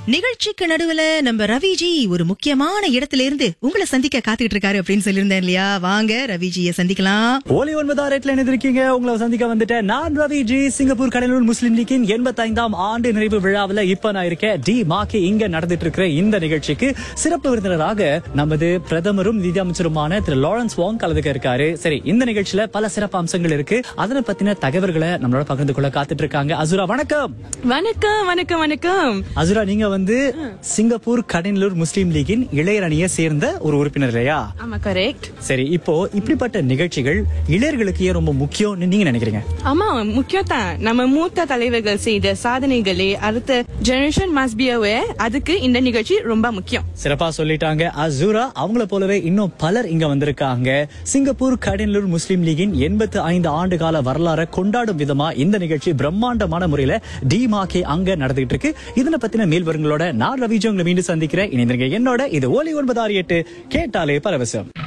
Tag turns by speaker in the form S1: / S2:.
S1: நிகழ்ச்சிக்கு நடுவுல நம்ம ரவிஜி ஒரு முக்கியமான இடத்துல இருந்து உங்களை சந்திக்க காத்துக்கிட்டு இருக்காரு அப்படின்னு சொல்லியிருந்தேன் இல்லையா வாங்க ரவிஜிய சந்திக்கலாம்
S2: ஒலி ஒன்பதாம் ரேட்ல இணைந்திருக்கீங்க உங்களை சந்திக்க வந்துட்டேன் நான் ரவி ஜி சிங்கப்பூர் கடலூர் முஸ்லிம் லீக்கின் எண்பத்தைந்தாம் ஆண்டு நிறைவு விழாவில் இப்ப நான் இருக்கேன் டி மாக்கி இங்க நடந்துட்டு இருக்கிற இந்த நிகழ்ச்சிக்கு சிறப்பு விருந்தினராக நமது பிரதமரும் நிதி அமைச்சருமான திரு லாரன்ஸ் வாங் கலந்துக்க இருக்காரு சரி இந்த நிகழ்ச்சியில பல சிறப்பு அம்சங்கள் இருக்கு அதனை பத்தின தகவல்களை நம்மளோட பகிர்ந்து கொள்ள காத்துட்டு இருக்காங்க அசுரா வணக்கம்
S3: வணக்கம் வணக்கம் வணக்கம்
S2: அசுரா நீங்க வந்து சிங்கப்பூர் கடலூர் முஸ்லிம் லீக்கின் இளையர் அணியை சேர்ந்த ஒரு உறுப்பினர் இல்லையா
S3: ஆமா கரெக்ட்
S2: சரி இப்போ இப்படிப்பட்ட நிகழ்ச்சிகள் இளையர்களுக்கு ஏன் ரொம்ப முக்கியம்னு நீங்க நினைக்கிறீங்க
S3: ஆமா முக்கியம் தான் நம்ம மூத்த தலைவர்கள் செய்த சாதனைகளே அடுத்த ஜெனரேஷன் மஸ்ட் பி aware அதுக்கு இந்த நிகழ்ச்சி ரொம்ப முக்கியம்
S2: சிறப்பா சொல்லிட்டாங்க அசூரா அவங்கள போலவே இன்னும் பலர் இங்க வந்திருக்காங்க சிங்கப்பூர் கடலூர் முஸ்லிம் லீகின் எண்பத்து ஐந்து ஆண்டு கால வரலாறை கொண்டாடும் விதமா இந்த நிகழ்ச்சி பிரம்மாண்டமான முறையில டிமாகே அங்க நடந்துகிட்டு இருக்கு இதனை பத்தின மேல்வரங்களோட நான் ரவிஜி உங்களை மீண்டும் சந்திக்கிறேன் இணைந்திருங்க என்னோட இது ஓலி ஒன்பது ஆறு எட்டு கேட்டாலே பரவசம்